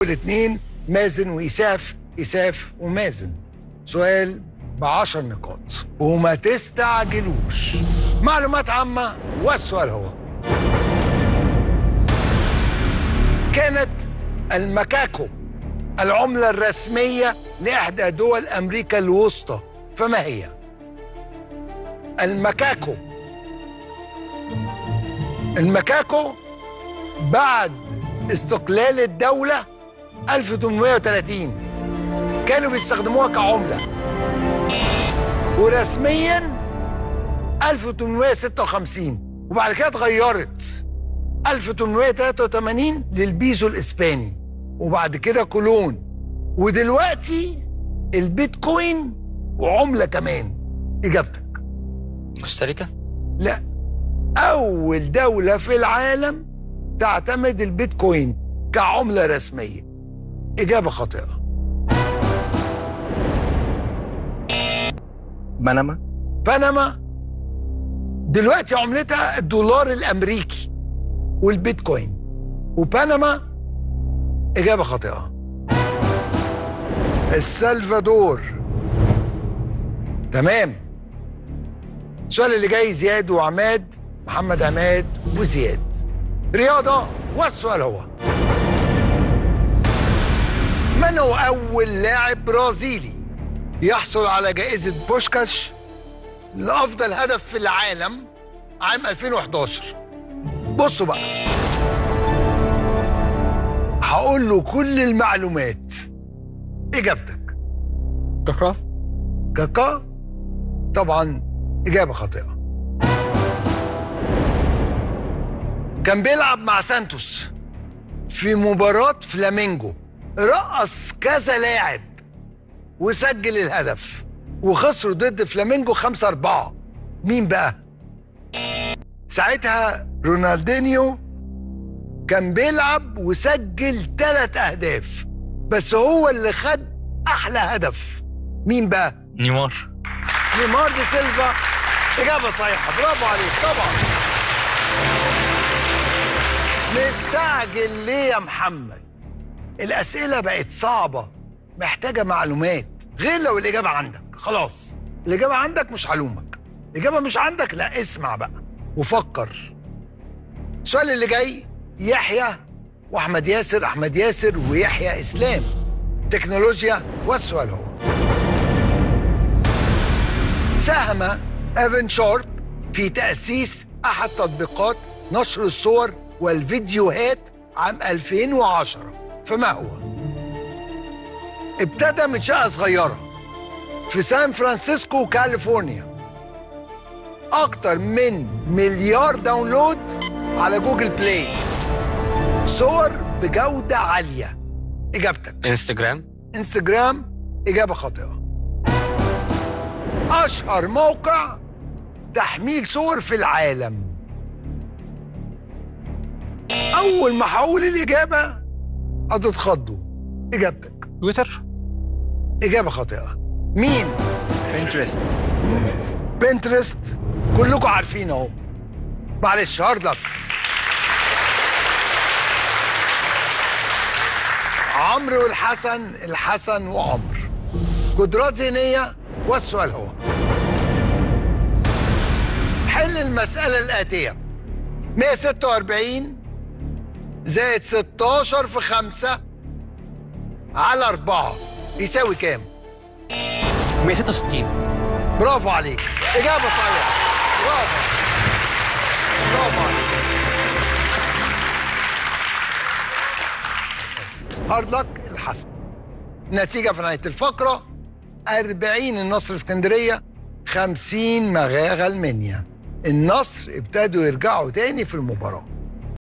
والاثنين مازن وإساف إساف ومازن سؤال بعشر نقاط وما تستعجلوش معلومات عامة والسؤال هو كانت المكاكو العملة الرسمية لإحدى دول أمريكا الوسطى فما هي؟ المكاكو المكاكو بعد استقلال الدولة 1830 كانوا بيستخدموها كعملة ورسميا 1856 وبعد كده اتغيرت 1883 للبيزو الاسباني وبعد كده كولون ودلوقتي البيتكوين وعملة كمان اجابتك كوستاريكا لا أول دولة في العالم تعتمد البيتكوين كعملة رسمية إجابة خاطئة بنما بنما دلوقتي عملتها الدولار الأمريكي والبيتكوين وبنما إجابة خاطئة السلفادور تمام السؤال اللي جاي زياد وعماد محمد عماد وزياد رياضة والسؤال هو من هو أول لاعب برازيلي يحصل على جائزة بوشكاش لأفضل هدف في العالم عام 2011 بصوا بقى هقول له كل المعلومات إجابتك كاكا كاكا طبعا إجابة خاطئة كان بيلعب مع سانتوس في مباراة فلامينجو رقص كذا لاعب وسجل الهدف وخسروا ضد فلامينجو 5 4 مين بقى؟ ساعتها رونالدينيو كان بيلعب وسجل ثلاث أهداف بس هو اللي خد أحلى هدف مين بقى؟ نيمار نيمار دي سيلفا إجابة صحيحة برافو عليك طبعا مستعجل ليه يا محمد الأسئلة بقت صعبة محتاجة معلومات غير لو الإجابة عندك خلاص الإجابة عندك مش هلومك الإجابة مش عندك لا اسمع بقى وفكر السؤال اللي جاي يحيى وأحمد ياسر أحمد ياسر ويحيى إسلام تكنولوجيا والسؤال هو ساهم ايفن شارب في تأسيس أحد تطبيقات نشر الصور والفيديوهات عام 2010 فما هو؟ ابتدى من شقة صغيرة في سان فرانسيسكو كاليفورنيا أكتر من مليار داونلود على جوجل بلاي صور بجودة عالية إجابتك انستجرام انستجرام إجابة خاطئة أشهر موقع تحميل صور في العالم أول ما هقول الإجابة هتتخضوا إجابتك تويتر إجابة خاطئة مين؟ بنترست بنترست كلكم عارفين أهو معلش هارد لك عمرو والحسن الحسن وعمر قدرات ذهنية والسؤال هو حل المسألة الآتية 146 زائد 16 في 5 على 4 يساوي كام؟ 166 برافو عليك إجابة صحيحة برافو برافو عليك هارد لك الحسن النتيجة في نهاية الفقرة 40 النصر اسكندرية 50 مغاغة المنيا النصر ابتدوا يرجعوا تاني في المباراة